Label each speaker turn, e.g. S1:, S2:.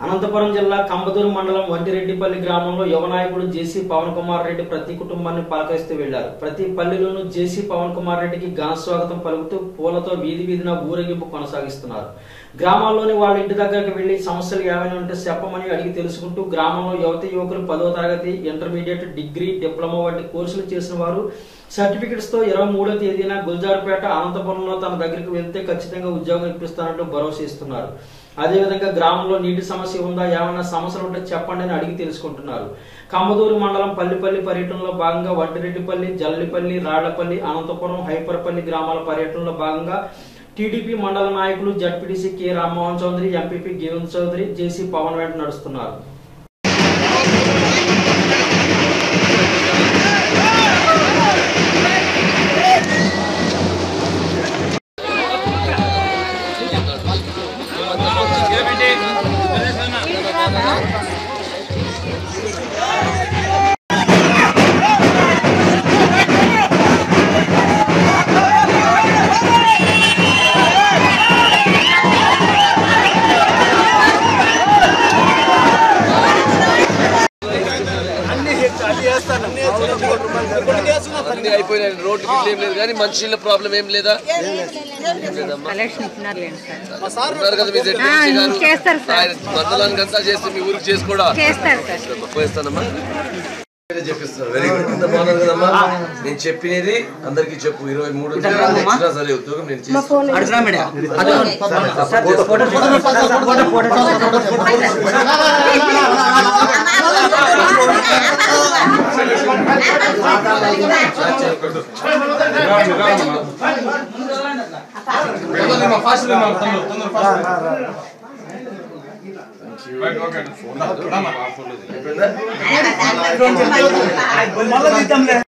S1: అనంతపురం జిల్లా కంబదూరు మండలం వంటిరెడ్డిపల్లి గ్రామంలో యువ నాయకుడు జేసీ పవన్ కుమార్ రెడ్డి ప్రతి కుటుంబాన్ని పలకరిస్తూ వెళ్లారు ప్రతి పల్లెలోనూ జేసీ పవన్ కుమార్ రెడ్డికి ఘన స్వాగతం పలుకుతూ పూలతో వీధి వీధిన ఊరేగింపు కొనసాగిస్తున్నారు గ్రామాల్లోని వాళ్ళ ఇంటి దగ్గరకు వెళ్లి సమస్యలు ఏమైనా ఉంటే చెప్పమని అడిగి తెలుసుకుంటూ గ్రామంలో యువతి యువకులు పదో తరగతి ఇంటర్మీడియట్ డిగ్రీ డిప్లొమా వంటి కోర్సులు చేసిన వారు సర్టిఫికెట్స్ తో ఇరవై మూడో తేదీన గుల్జార్పేట అనంతపురంలో తన దగ్గరికి వెళ్తే ఖచ్చితంగా ఉద్యోగం ఇప్పిస్తానంటూ భరోసా ఇస్తున్నారు అదేవిధంగా గ్రామంలో నీటి సమస్య ఉందా ఏమైనా సమస్యలు ఉంటే చెప్పండి అని అడిగి తెలుసుకుంటున్నారు కమ్మదూరు మండలం పల్లిపల్లి పర్యటనలో భాగంగా వడ్డిరెడ్డిపల్లి జల్లిపల్లి రాళ్లపల్లి అనంతపురం హైపర్పల్లి గ్రామాల పర్యటనలో భాగంగా టీడీపీ మండల నాయకులు ZPTC K Rammohan Chowdary MPP Govind Chowdary JC Pawan వెంట నడుస్తున్నారు
S2: అన్ని అయిపోయినాయి రోడ్డు గిట్ల ఏం లేదు కానీ మంచి ప్రాబ్లం ఏం లేదా
S3: కలెక్షన్ ఇచ్చినారులేండి సార్
S2: ఉన్నారు కదా మీ
S3: ఆ,
S2: జడ్పీటీసీ గారు
S3: చేస్తారు సార్.
S2: ఆయన మండలానికి అంతా చేస్తే మీ ఊరికి చేసి కూడా
S3: చేస్తారు సార్
S2: పోయిస్తానమ్మా చెప్పిస్తున్నారు వెరీ గుడ్ అంత బాగున్నారు కదమ్మా నేను చెప్పినది అందరికి చెప్పు ఇరవై మూడు ఎక్స్ట్రా సరే ఉద్యోగం నేను చేస్తాను అయిపోయిందా?